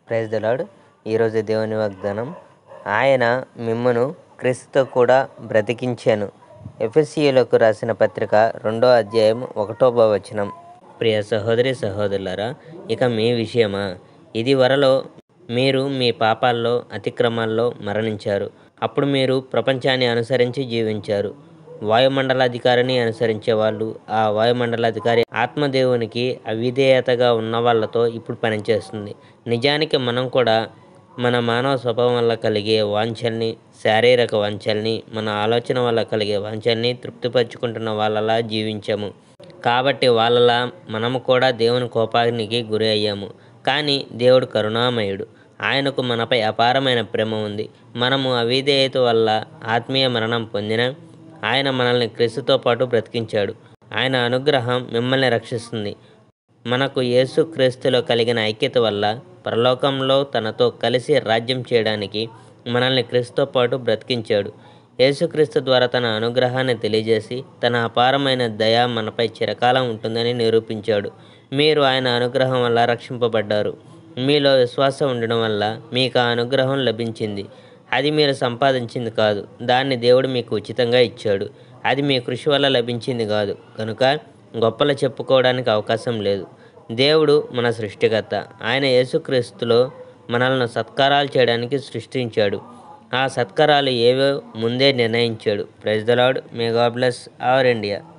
praise the lord ఈరోజు దేవుని వాగ్దానం ఆయన మిమ్మును క్రీస్తుతో కూడా బ్రతికించాను ఎఫ్ఎస్సియులకు రాసిన పత్రిక రెండో అధ్యాయం ఒకటో వచనం ప్రియ సహోదరి సహోదరులారా ఇక మీ విషయమా ఇది వరలో మీరు మీ పాపాల్లో అతిక్రమాల్లో మరణించారు అప్పుడు మీరు ప్రపంచాన్ని అనుసరించి జీవించారు వాయుమండలాధికారిని అనుసరించే వాళ్ళు ఆ వాయుమండలాధికారి ఆత్మదేవునికి అవిధేయతగా ఉన్న వాళ్ళతో ఇప్పుడు పనిచేస్తుంది నిజానికి మనం కూడా మన మానవ స్వభావం వల్ల కలిగే వాంఛల్ని శారీరక వాంఛల్ని మన ఆలోచన వల్ల కలిగే వాంఛల్ని తృప్తిపరుచుకుంటున్న వాళ్ళలా జీవించాము కాబట్టి వాళ్ళలా మనము కూడా దేవుని కోపానికి గురి అయ్యాము కానీ దేవుడు కరుణామయుడు ఆయనకు మనపై అపారమైన ప్రేమ ఉంది మనము అవిధేయత వల్ల ఆత్మీయ మరణం పొందిన ఆయన మనల్ని క్రీస్తుతో పాటు బ్రతికించాడు ఆయన అనుగ్రహం మిమ్మల్ని రక్షిస్తుంది మనకు యేసు క్రీస్తులో కలిగిన ఐక్యత వల్ల పరలోకంలో తనతో కలిసి రాజ్యం చేయడానికి మనల్ని క్రీస్తుతో పాటు బ్రతికించాడు యేసుక్రీస్తు ద్వారా తన అనుగ్రహాన్ని తెలియజేసి తన అపారమైన దయ మనపై చిరకాలం ఉంటుందని నిరూపించాడు మీరు ఆయన అనుగ్రహం వల్ల రక్షింపబడ్డారు మీలో విశ్వాసం ఉండడం వల్ల మీకు ఆ అనుగ్రహం లభించింది అది మీరు సంపాదించింది కాదు దాన్ని దేవుడు మీకు ఉచితంగా ఇచ్చాడు అది మీ కృషి వల్ల లభించింది కాదు కనుక గొప్పలు చెప్పుకోవడానికి అవకాశం లేదు దేవుడు మన సృష్టికర్త ఆయన యేసుక్రీస్తులో మనల్ని సత్కారాలు చేయడానికి సృష్టించాడు ఆ సత్కారాలు ఏవో ముందే నిర్ణయించాడు praise the lord may god bless our India